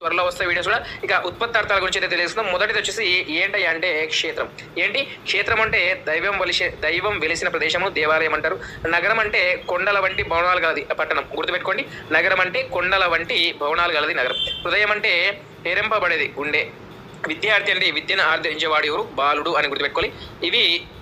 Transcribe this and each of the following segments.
త్వరలో వస్తాయి వీడియోస్ కూడా ఇక ఉత్పత్తి అర్థాల గురించి అయితే తెలుసుకుందాం మొదటిది వచ్చేసి ఏంటి అంటే క్షేత్రం ఏంటి క్షేత్రం అంటే దైవం వెలిసే దైవం వెలిసిన ప్రదేశము దేవాలయం అంటారు నగరం అంటే కొండల వంటి భవనాలు గలది పట్టణం గుర్తుపెట్టుకోండి నగరం అంటే కొండల వంటి భవనాలు గలది నగరం హృదయం అంటే హెరింపబడేది గుండె విద్యార్థి అంటే విద్యను ఆర్జించేవాడు ఎవరు బాలుడు అని గుర్తుపెట్టుకోవాలి ఇవి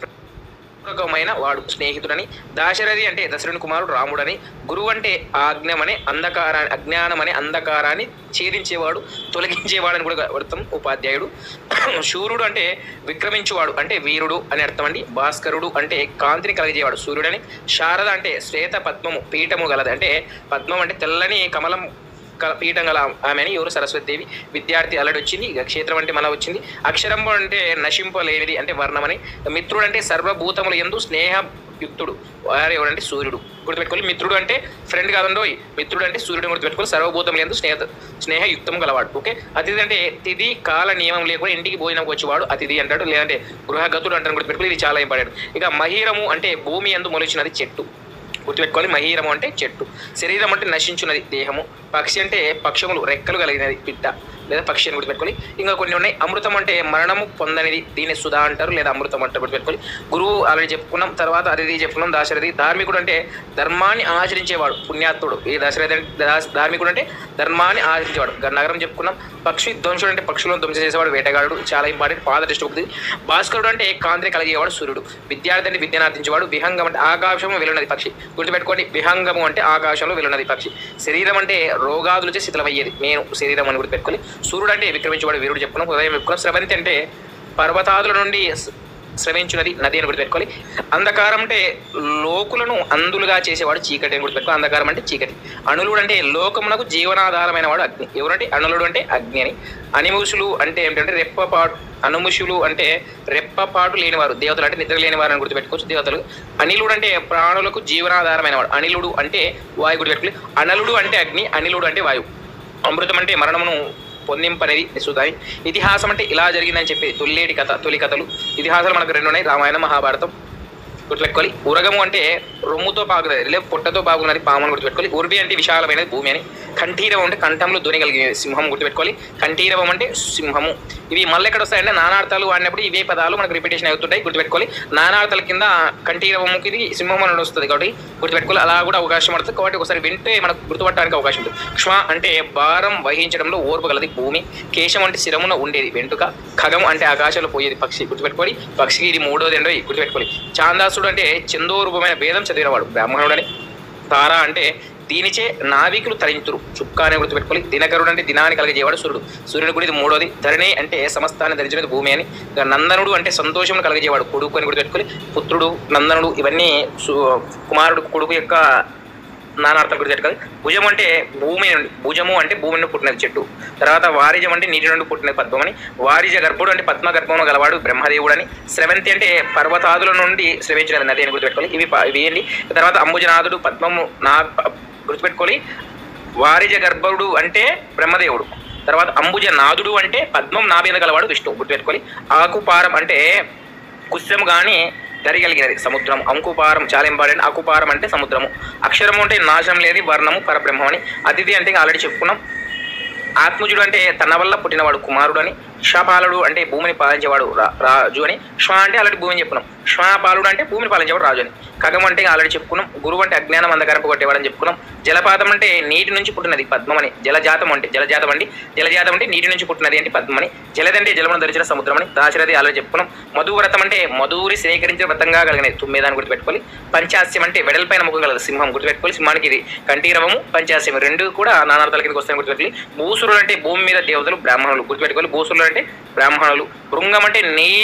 పూర్వకమైన వాడు స్నేహితుడని దాశరథి అంటే దశరథుని కుమారుడు రాముడని గురువు అంటే ఆజ్ఞమనే అంధకారా అజ్ఞానం అనే అంధకారాన్ని ఛేదించేవాడు తొలగించేవాడని కూడా అర్థం ఉపాధ్యాయుడు శూరుడు అంటే విక్రమించువాడు అంటే వీరుడు అని అర్థం అండి భాస్కరుడు అంటే కాంతిని కలిగజేవాడు సూర్యుడని శారద అంటే శ్వేత పద్మము పీఠము గలది అంటే పద్మం అంటే తెల్లని కమలం కల- పీఠం గల ఆమె అని ఎవరు సరస్వతి దేవి విద్యార్థి అల్లడి వచ్చింది ఇక క్షేత్రం అంటే మళ్ళీ వచ్చింది అక్షరంబు అంటే నశింపలేనిది అంటే వర్ణమని మిత్రుడు అంటే సర్వభూతములు ఎందు స్నేహ యుక్తుడు వారు ఎవరంటే సూర్యుడు గుర్తుపెట్టుకోవాలి మిత్రుడు అంటే ఫ్రెండ్ కాదండో మిత్రుడు అంటే సూర్యుడు గుర్తుపెట్టుకోవాలి సర్వభూతములు ఎందు స్నేహ స్నేహయుక్తం గలవాడు ఓకే అతిథి అంటే తిథి కాల నియమం లేకుండా ఇంటికి భోజనం వచ్చేవాడు అతిథి అంటాడు లేదంటే గృహగతుడు అంటాడు గుర్తుపెట్టుకోవాలి ఇది చాలా ఇంపార్టెంట్ ఇక మహీరము అంటే భూమి ఎందు మొలిచినది చెట్టు గుర్తుపెట్టుకోవాలి మహీరము అంటే చెట్టు శరీరం అంటే నశించున్నది దేహము పక్షి అంటే పక్షములు రెక్కలు కలిగినది పిట్ట లేదా పక్షి అని గుర్తుపెట్టుకోవాలి ఇంకా కొన్ని ఉన్నాయి అమృతం అంటే మరణము పొందనిది దీన్ని సుధా అంటారు లేదా అమృతం అంటారు గుర్తుపెట్టుకోవాలి గురువు ఆల్రెడీ చెప్పుకున్నాం తర్వాత అతిథి చెప్పుకున్నాం దాశరథి ధార్మికుడు అంటే ధర్మాన్ని ఆచరించేవాడు పుణ్యాత్ముడు ఈ దశరథి అంటే దాస్- ధార్మికుడు అంటే ధర్మాన్ని ఆచరించేవాడు గ- నగరం చెప్పుకున్నాం పక్షి ధ్వంసుడు అంటే పక్షులను ధ్వంసం చేసేవాడు వేటగాడు చాలా ఇంపార్టెంట్ పాద టెస్ట్ ఒకటి భాస్కరుడు అంటే కాంతిని కలిగేవాడు సూర్యుడు విద్యార్థి అంటే విద్యను ఆర్జించేవాడు విహంగం అంటే ఆకాశము వెలున్నది పక్షి గుర్తుపెట్టుకోండి విహంగము అంటే ఆకాశంలో వెలున్నది పక్షి శరీరం అంటే రోగాదులచే శిథిలమయ్యేది నేను శరీరం అని గుర్తుపెట్టుకోవాలి సూర్యుడు అంటే విక్రమించేవాడు వీరుడు చెప్పుకున్నాం హృదయం చెప్పుకున్నాం స్రవంతి అంటే పర్వతాదుల నుండి స- స్రవించున్నది నది అని గుర్తుపెట్టుకోవాలి అంధకారం అంటే లోకులను అందులుగా చేసేవాడు చీకటి అని గుర్తుపెట్టుకోవాలి అంధకారం అంటే చీకటి అణులుడు అంటే లోకమునకు జీవనాధారమైన వాడు అగ్ని ఎవరంటే అణులుడు అంటే అగ్ని అని అనిముషులు అంటే ఏమిటంటే రెప్పపాటు అనుముషులు అంటే రెప్పపాటు లేనివారు దేవతలు అంటే నిద్ర లేనివారు అని గుర్తుపెట్టుకోవచ్చు దేవతలు అనిలుడు అంటే ప్రాణులకు జీవనాధారమైన వాడు అనిలుడు అంటే వాయు గుర్తుపెట్టుకోవాలి అనలుడు అంటే అగ్ని అనిలుడు అంటే వాయువు అమృతం అంటే మరణమును పొందింపనేది సుధాయి ఇతిహాసం అంటే ఇలా జరిగిందని చెప్పి తొల్లేటి కథ తొలి కథలు ఇతిహాసాలు మనకు రెండు ఉన్నాయి రామాయణ మహాభారతం గుర్తుపెట్టుకోవాలి ఉరగము అంటే రొమ్ముతో పాకున్నది లేదా పొట్టతో పాకున్నది పాము అని గుర్తుపెట్టుకోవాలి ఉర్బి అంటే విశాలమైనది భూమి అని కంఠీరవం అంటే కంఠంలో ధ్వని కలిగినది సింహం గుర్తుపెట్టుకోవాలి కంఠీరవం అంటే సింహము ఇవి మళ్ళీ ఎక్కడ వస్తాయంటే నానార్థాలు వాడినప్పుడు ఇవే పదాలు మనకు రిపిటేషన్ అవుతుంటాయి గుర్తుపెట్టుకోవాలి నానార్థాల కింద కంఠీరవముకి ఇది సింహం అని వస్తుంది కాబట్టి గుర్తుపెట్టుకోవాలి అలా కూడా అవకాశం పడుతుంది కాబట్టి ఒకసారి వింటే మనకు గుర్తుపట్టడానికి అవకాశం ఉంటుంది క్ష్మ అంటే భారం వహించడంలో ఓర్పు గలది భూమి కేశం అంటే శిరమున ఉండేది వెంటుక ఖగం అంటే ఆకాశంలో పోయేది పక్షి గుర్తుపెట్టుకోవాలి పక్షికి ఇది మూడోది రెండో గుర్తుపెట్టుకోవాలి చాందాసుడు అంటే చందోరూపమైన భేదం చదివినవాడు బ్రాహ్మణుడని తార అంటే దీనిచే నావికులు తరింతురు చుక్క అనే గుర్తుపెట్టుకోవాలి దినకరుడు అంటే దినాన్ని కలిగజేవాడు సూర్యుడు సూర్యుడు కూడా ఇది మూడోది ధరణి అంటే సమస్తాన్ని ధరించినది భూమి అని ఇక నందనుడు అంటే సంతోషం కలిగజేవాడు కొడుకు అని గుర్తుపెట్టుకోవాలి పుత్రుడు నందనుడు ఇవన్నీ సు- కుమారుడు కొడుకు యొక్క నానార్థం గుర్తుపెట్టుకోవాలి భుజం అంటే భూమి నుండి భుజము అంటే భూమి నుండి పుట్టినది చెట్టు తర్వాత వారిజం అంటే నీటి నుండి పుట్టినది పద్మం అని వారిజ గర్భుడు అంటే పద్మ గర్భంలో గలవాడు బ్రహ్మదేవుడు అని స్రవంతి అంటే పర్వతాదుల నుండి స్రవించినది నది అని గుర్తుపెట్టుకోవాలి ఇవి ప- ఇవి ఏంటి తర్వాత అంబుజనాథుడు పద్మము నా ప- గుర్తుపెట్టుకోవాలి వారిజ గర్భుడు అంటే బ్రహ్మదేవుడు తర్వాత అంబుజ నాథుడు అంటే పద్మం నాభేద గలవాడు విష్ణువు గుర్తుపెట్టుకోవాలి ఆకుపారం అంటే కుశ్యము కానీ దరిగలిగినది సముద్రం అంకుపారం చాలా ఇంపార్టెంట్ అకుపారం అంటే సముద్రము అక్షరము అంటే నాశనం లేని వర్ణము పరబ్రహ్మం అని అతిథి అంటే ఆల్రెడీ చెప్పుకున్నాం ఆత్మజుడు అంటే తన వల్ల పుట్టినవాడు కుమారుడు అని శ్వపాలుడు అంటే భూమిని పాలించేవాడు రా- రాజు అని శ్వ అంటే ఆల్రెడీ భూమిని చెప్పుకున్నాం శ్వపాలుడు అంటే భూమిని పాలించేవాడు రాజు అని ఖగం అంటే ఆల్రెడీ చెప్పుకున్నాం గురువు అంటే అజ్ఞానం అంధకారం కొట్టేవాడు అని చెప్పుకున్నాం జలపాతం అంటే నీటి నుంచి పుట్టినది పద్మం అని జలజాతం అంటే జలజాతం అండి జలజాతం అంటే నీటి నుంచి పుట్టినది అంటే పద్మం అని జలది అంటే జలమును ధరించిన సముద్రం అని దాశరథి ఆల్రెడీ చెప్పుకున్నాం మధువ్రతం అంటే మధువురి సేకరించిన వ్రతంగా కలిగినది తుమ్మేదాన్ని గుర్తుపెట్టుకోవాలి పంచాస్యం అంటే వెడల్పైన ముఖం కలదు సింహం గుర్తుపెట్టుకోవాలి సింహానికి ఇది కంఠీరవము పంచాస్యం రెండు కూడా నానార్థాల కిందకి వస్తాయని గుర్తుపెట్టుకోవాలి భూసురులు అంటే భూమి మీద దేవతలు బ్రాహ్మణులు గుర్తుపెట్టుకోవాలి భూసురులు అంటే బ్రాహ్మణులు భృంగం అంటే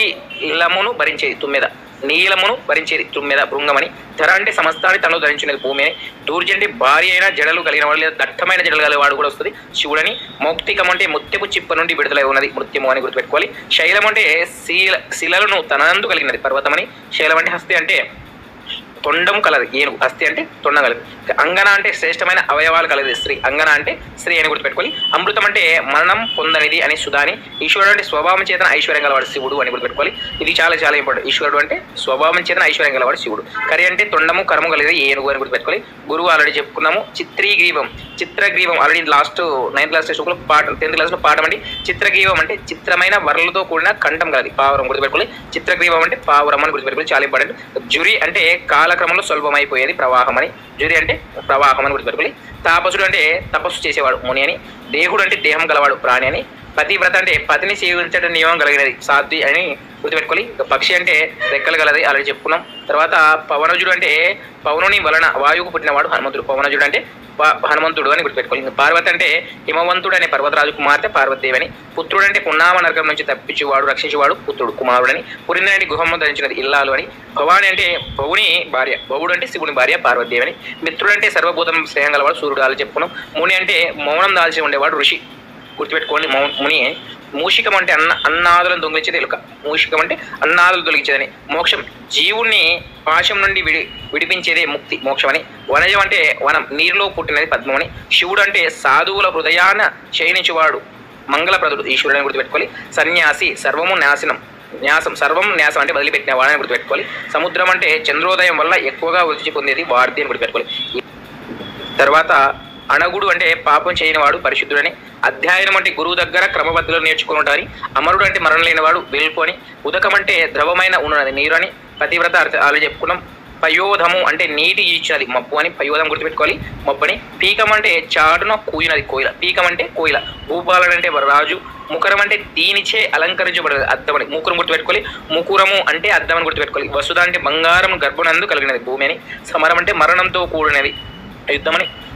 నీలమును భరించేది తుమ్మెద నీలమును భరించేది తుమ్మెద భృంగమని ధర అంటే సమస్తాన్ని తనలో ధరించినది భూమి అని దూర్జి అంటే భారీ అయిన జడలు కలిగిన వాడు లేదా దట్టమైన జడలు కలిగిన వాడు కూడా వస్తుంది శివుడని మౌక్తికం అంటే ముత్యపు చిప్ప నుండి విడుదలై ఉన్నది మృత్యము అని గుర్తుపెట్టుకోవాలి శైలం అంటే శీల శిలలను తనందు కలిగినది పర్వతం అని శైలం అంటే హస్తి అంటే తొండం కలదు ఏనుగు అస్థి అంటే తొండం కలదు అంగన అంటే శ్రేష్టమైన అవయవాలు కలదు స్త్రీ అంగన అంటే స్త్రీ అని గుర్తుపెట్టుకోవాలి అమృతం అంటే మరణం పొందనిది అని సుధాని ఈశ్వరుడు అంటే స్వభావం చేతన ఐశ్వర్యం గలవాడు శివుడు అని గుర్తుపెట్టుకోవాలి ఇది చాలా చాలా ఇంపార్టెంట్ ఈశ్వరుడు అంటే స్వభావం చేతన ఐశ్వర్యం గలవాడు శివుడు కరి అంటే తొండము కరము కలిగేది ఏనుగు అని గుర్తుపెట్టుకోవాలి గురువు ఆల్రెడీ చెప్పుకున్నాము చిత్రీగ్రీవం చిత్రగ్రీవం already last ninth class text బుక్లో పాఠం టెన్త్ క్లాస్లో పాఠం అండి చిత్రగ్రీవం అంటే చిత్రమైన వర్లతో కూడిన కంఠం కలది పావురం గుర్తుపెట్టుకోవాలి చిత్రగ్రీవం అంటే పావురం అని గుర్తుపెట్టుకోవాలి చాలా ఇంపార్టెంట్ జురి అంటే కాలక్రమంలో సులభమైపోయేది ప్రవాహం అని జురి అంటే ప్రవాహం అని గుర్తుపెట్టుకోవాలి తాపసుడు అంటే తపస్సు చేసేవాడు ముని అని దేహుడు అంటే దేహం గలవాడు ప్రాణి అని పతివ్రత అంటే పతిని సేవించడం నియమం కలిగినది సాధ్వి అని గుర్తుపెట్టుకోవాలి ఇక పక్షి అంటే రెక్కలు గలది ఆల్రెడీ చెప్పుకున్నాం తర్వాత పవనజుడు అంటే పవనుని వలన వాయువుకు పుట్టినవాడు హనుమంతుడు పవనజుడు అంటే ప- హనుమంతుడు అని గుర్తుపెట్టుకోవాలి ఇంకా పార్వతి అంటే హిమవంతుడు అనే పర్వతరాజు కుమార్తె పార్వతీదేవి అని పుత్రుడు అంటే పున్నామ నరకం నుంచి తప్పించేవాడు రక్షించేవాడు పుత్రుడు కుమారుడు అని పురిని అంటే గుహమ్మ ధరించినది ఇల్లాలు అని భవాని అంటే భవుని భార్య భవుడు అంటే శివుని భార్య పార్వతీదేవి అని మిత్రుడు అంటే సర్వభూతం స్నేహం గలవాడు సూర్యుడు అని చెప్పుకున్నాం ముని అంటే మౌనం దాల్చి ఉండేవాడు ఋషి గుర్తుపెట్టుకోండి మౌ- ముని మూషికం అంటే అన్న అన్నాదులను దొంగిలించేది ఎలుక మూషికం అంటే అన్నాదులు తొలగించేదని మోక్షం జీవుణ్ణి పాశం నుండి విడి విడిపించేదే ముక్తి మోక్షం అని వనజం అంటే వనం నీరులో పుట్టినది పద్మం అని శివుడు అంటే సాధువుల హృదయాన శయనించువాడు మంగళప్రదుడు ఈశ్వరుని గుర్తుపెట్టుకోవాలి సన్యాసి సర్వము నాశనం న్యాసం సర్వం న్యాసం అంటే వదిలిపెట్టిన వాడని గుర్తుపెట్టుకోవాలి సముద్రం అంటే చంద్రోదయం వల్ల ఎక్కువగా వృద్ధి పొందేది వాడితే అని గుర్తుపెట్టుకోవాలి తర్వాత అణగుడు అంటే పాపం చేయనివాడు పరిశుద్ధుడని అధ్యయనం అంటే గురువు దగ్గర క్రమబద్ధలో నేర్చుకుని ఉంటారని అమరుడు అంటే మరణం లేనివాడు వెలుపు అని ఉదకం అంటే ద్రవమైన ఉన్నది నీరు అని పతివ్రత అర్థ ఆల్రెడీ చెప్పుకున్నాం పయోధము అంటే నీటి ఇచ్చినది మబ్బు అని పయోధం గుర్తుపెట్టుకోవాలి మబ్బు అని పీకం అంటే చాటున కూయినది కోయిల పీకం అంటే కోయిల భూపాలన్ అంటే రాజు ముఖరం అంటే దీనిచే అలంకరించబడదు అద్దం అని ముకురం గుర్తుపెట్టుకోవాలి ముకురము అంటే అద్దం అని గుర్తుపెట్టుకోవాలి వసుధ అంటే బంగారం గర్భనందు కలిగినది భూమి అని సమరం అంటే మరణంతో కూడినది యుద్ధం అని